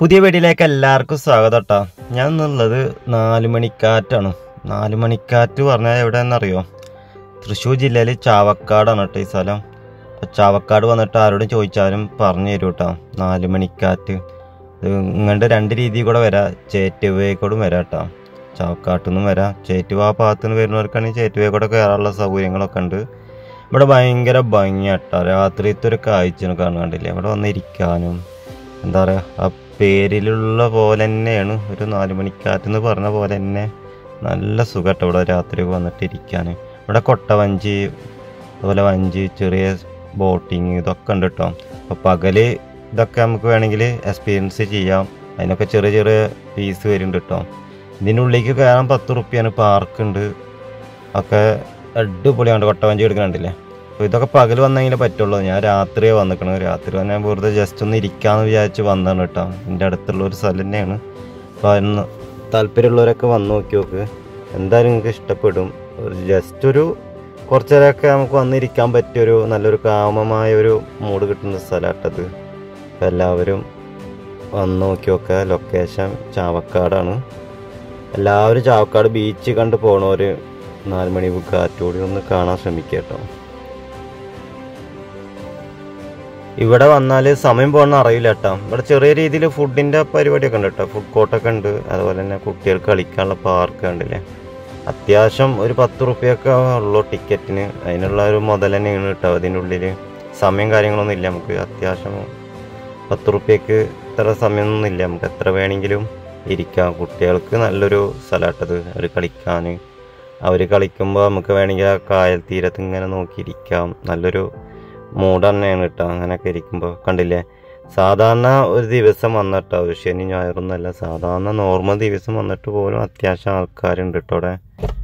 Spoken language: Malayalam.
പുതിയ വീഡിയോയിലേക്ക് എല്ലാവർക്കും സ്വാഗതം കേട്ടോ ഞാൻ എന്നുള്ളത് നാല് മണിക്കാറ്റാണ് നാല് മണിക്കാറ്റ് പറഞ്ഞാൽ എവിടെയെന്നറിയോ തൃശ്ശൂർ ജില്ലയിൽ ചാവക്കാടാണ് കേട്ടോ ഈ സ്ഥലം അപ്പോൾ ചാവക്കാട് വന്നിട്ട് ആരോടും ചോദിച്ചാലും പറഞ്ഞു തരും കേട്ടോ നാല് മണിക്കാറ്റ് ഇത് ഇങ്ങോട്ട് രണ്ട് രീതിയിൽ കൂടെ വരാം ചേറ്റുവേ കൂടെ വരാം കേട്ടോ ചാവക്കാട്ടിൽ നിന്നും വരാം ചേറ്റുവ ആ ഭാഗത്ത് നിന്ന് വരുന്നവർക്കാണെങ്കിൽ ചേറ്റുവേ കൂടെ കയറാനുള്ള സൗകര്യങ്ങളൊക്കെ ഉണ്ട് ഇവിടെ ഭയങ്കര ഭംഗിയാട്ടോ രാത്രിയത്തെ ഒരു കാഴ്ച കാണാണ്ടില്ലേ ഇവിടെ വന്നിരിക്കാനും എന്താ പറയുക ആ പേരിലുള്ള പോലെ തന്നെയാണ് ഒരു നാല് മണിക്കാറ്റെന്ന് പറഞ്ഞ പോലെ തന്നെ നല്ല സുഖട്ടോ ഇവിടെ രാത്രി വന്നിട്ട് ഇരിക്കാൻ ഇവിടെ കൊട്ടവഞ്ചി അതുപോലെ വഞ്ചി ചെറിയ ബോട്ടിങ് ഇതൊക്കെ ഉണ്ട് കേട്ടോ അപ്പോൾ പകല് ഇതൊക്കെ നമുക്ക് വേണമെങ്കിൽ എക്സ്പീരിയൻസ് ചെയ്യാം അതിനൊക്കെ ചെറിയ ചെറിയ ഫീസ് വരുന്നുണ്ട് കേട്ടോ ഇതിൻ്റെ ഉള്ളിലേക്ക് കയറാൻ പത്ത് റുപ്യാണ് പാർക്കുണ്ട് ഒക്കെ അടിപൊളിയാണ് കൊട്ടവഞ്ചി എടുക്കണുണ്ടല്ലേ അപ്പോൾ ഇതൊക്കെ പകൽ വന്നെങ്കിലേ പറ്റുള്ളൂ ഞാൻ രാത്രിയാണ് വന്നിക്കണത് രാത്രി വന്നാൽ വെറുതെ ജസ്റ്റ് ഒന്ന് ഇരിക്കാമെന്ന് വിചാരിച്ച് വന്നതാണ് കേട്ടോ എൻ്റെ അടുത്തുള്ള ഒരു സ്ഥലം തന്നെയാണ് അപ്പോൾ അതിന് താല്പര്യമുള്ളവരൊക്കെ വന്ന് നോക്കി നോക്ക് എന്തായാലും നിങ്ങൾക്ക് ഇഷ്ടപ്പെടും ഒരു ജസ്റ്റ് ഒരു കുറച്ച് നേരമൊക്കെ നമുക്ക് വന്നിരിക്കാൻ പറ്റിയൊരു നല്ലൊരു കാമമായ ഒരു മൂഡ് കിട്ടുന്ന സ്ഥലമാട്ടത് അപ്പോൾ എല്ലാവരും വന്ന് നോക്കി നോക്കുക ലൊക്കേഷൻ ചാവക്കാടാണ് എല്ലാവരും ചാവക്കാട് ബീച്ച് കണ്ട് പോണവർ നാല് മണി കാറ്റോടി ഒന്ന് കാണാൻ ശ്രമിക്കുക കേട്ടോ ഇവിടെ വന്നാൽ സമയം പോകുന്ന അറിയില്ല കേട്ടോ ഇവിടെ ചെറിയ രീതിയിൽ ഫുഡിൻ്റെ പരിപാടിയൊക്കെ ഉണ്ട് കേട്ടോ ഫുഡ് കോർട്ടൊക്കെ ഉണ്ട് അതുപോലെ തന്നെ കുട്ടികൾക്ക് കളിക്കാനുള്ള പാർക്ക് ഉണ്ടല്ലേ അത്യാവശ്യം ഒരു പത്ത് റുപ്യൊക്കെ ഉള്ളൂ ടിക്കറ്റിന് അതിനുള്ള ഒരു മുതൽ തന്നെയാണ് കേട്ടോ അതിൻ്റെ ഉള്ളിൽ സമയം കാര്യങ്ങളൊന്നും ഇല്ല നമുക്ക് അത്യാവശ്യം പത്ത് റുപ്യക്ക് ഇത്ര സമയമൊന്നും ഇല്ല നമുക്ക് എത്ര വേണമെങ്കിലും ഇരിക്കാം കുട്ടികൾക്ക് നല്ലൊരു സ്ഥലമാട്ടത് അവർ കളിക്കാൻ അവർ കളിക്കുമ്പോൾ നമുക്ക് വേണമെങ്കിൽ ആ കായൽ തീരത്ത് ഇങ്ങനെ നോക്കിയിരിക്കാം നല്ലൊരു മൂഡ് തന്നെയാണ് കേട്ടോ അങ്ങനെയൊക്കെ ഇരിക്കുമ്പോൾ കണ്ടില്ലേ സാധാരണ ഒരു ദിവസം വന്നിട്ടോ ശനി ഞായറൊന്നുമല്ല സാധാരണ നോർമൽ ദിവസം വന്നിട്ട് പോലും അത്യാവശ്യം ആൾക്കാരുണ്ട് കേട്ടോ അവിടെ